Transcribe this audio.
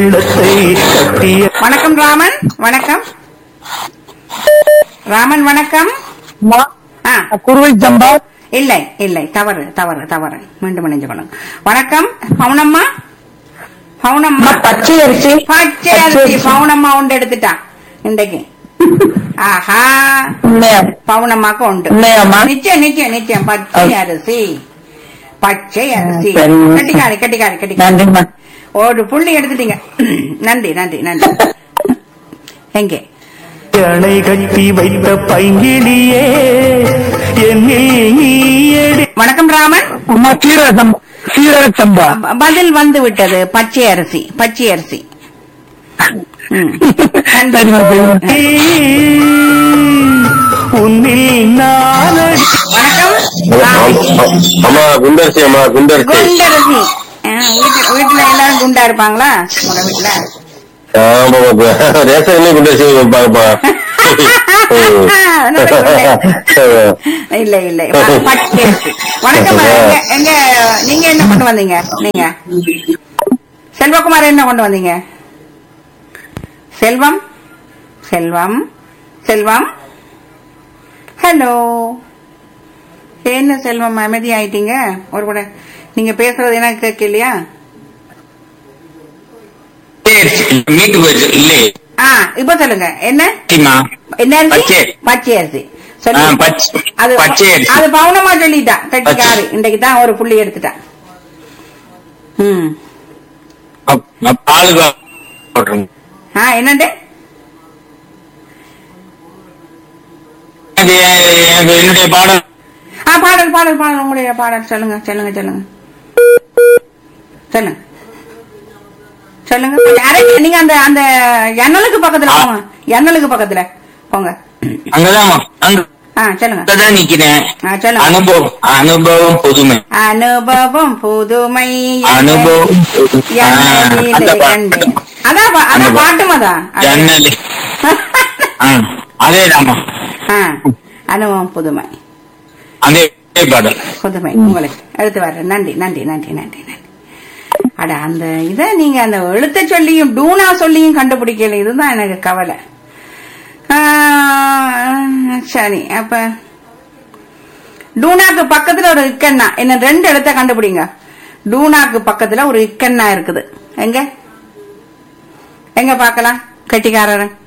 உள்ளத்தை கட்டிய வணக்கம் ராமன் வணக்கம் ராமன் வணக்கம் ஆ குருவை சம்பா இல்லை இல்லை தவறு தவறு தவறு மீண்டும் இணைஞ்சுக்கணும் வணக்கம் பவுனம்மா பவுனம்மா பச்சை அரிசி பச்சை அரிசி பவுனம்மா உண்டு எடுத்துட்டா இன்றைக்கு ஆஹா உண்மையா பவுனம்மாக்கு உண்டு உண்மையாம்மா? நிச்சயம் நிச்சயம் நிச்சயம் பச்சை அரிசி பச்சை அரிசி சரிங்க. கட்டிக்காரி கட்டிக்காரி கட்டிக்காரி நன்றிம்மா ஒரு புள்ளி எடுத்துட்டீங்க நன்றி நன்றி நன்றி எங்கே அணை கட்டி வைத்த பைங்கிலியே என்னில் நீ எடி வணக்கம் ராமன் அம்மா சீரக சம்பா சீரக சம்பா ப- பதில் வந்து விட்டது பச்சை அரிசி பச்சை அரிசி ம். சரிம்மா சரிம்மா உன்னில் நானடி வணக்கம் ராமன். அம்மா குண்டரிசி அம்மா குண்டரிசி குண்டரசி ஆ, வீட்டு- வீட்டுல எல்லாரும் குண்டா இருப்பாங்களா உங்க வீட்டுல ஆமா ரேஷன்லயே குண்டரிசி வைப்பாங்கப்பா இல்ல இல்ல ப- பச்சை அரிசி வணக்கம் எங்க எங்க நீங்க என்ன கொண்டு வந்தீங்க நீங்க செல்வகுமார் என்ன கொண்டு வந்தீங்க செல்வம் செல்வம் செல்வம் ஹலோ என்ன செல்வம் அமைதி ஆயிட்டீங்க ஒரு கூட நீங்க பேசுறது எனக்கு கேட்கலையா மீட்டு போயிடுச்சு இல்லையே ஆ இப்ப சொல்லுங்க என்ன சரிம்மா. என்ன அரிசி பச்சை. பச்சை அரிசி சொல்லு. ஆ, பச்சை- அது பச்சை அரிசி. அது பவுனமா சொல்லிட்டா கட்டிக்காரு இன்றைக்கு தான் ஒரு புள்ளி எடுத்துட்டா ம் அப்- அப் பாலுக்கு போட்டுருங்க ஆ என்னண்டு எனக்கு எனக்கு என்னுடைய பாடம் ஆ பாடல் பாடல் பாடல் உங்களுடைய பாடல் சொல்லுங்க சொல்லுங்க சொல்லுங்க சொல்லுங்க சொல்லுங்க யாரை நீங்க அந்த அந்த ஜன்னலுக்கு பக்கத்துல போங்க ஜன்னலுக்கு பக்கத்துல போங்க அங்கதான் அங்க ஆ சொல்லுங்க அங்கதான் நிக்கிறேன் ஆ, சொல்லுங்க. அனுபவம் அனுபவம் புதுமை அனுபவம் புதுமை அனுபவம் ஆ, ஜன்னலிலே அந்த பா- கண்டேன். அதான் பா- அந்த அதான் பா- பாட்டும் அதான் அது- ஜன்னல் ஆ, அதேதாம்மா ஆ, அனுபவம் புதுமை அதே பாடல் புதுமை உங்களுக்கு எடுத்து வர்றேன் நன்றி நன்றி நன்றி நன்றி நன்றி அட அந்த இத நீங்க அந்த எழுத்த சொல்லியும் டூனா சொல்லியும் கண்டுபிடிக்கல இதுதான் எனக்கு கவலை ஆ, சரி அப்ப டூனாக்கு பக்கத்துல ஒரு இக்கண்ணா என்ன ரெண்டு எழுத்த கண்டுபிடிங்க டூனாக்கு பக்கத்துல ஒரு இக்கண்ணா இருக்குது எங்க எங்க பார்க்கலாம் கெட்டிக்காரரன்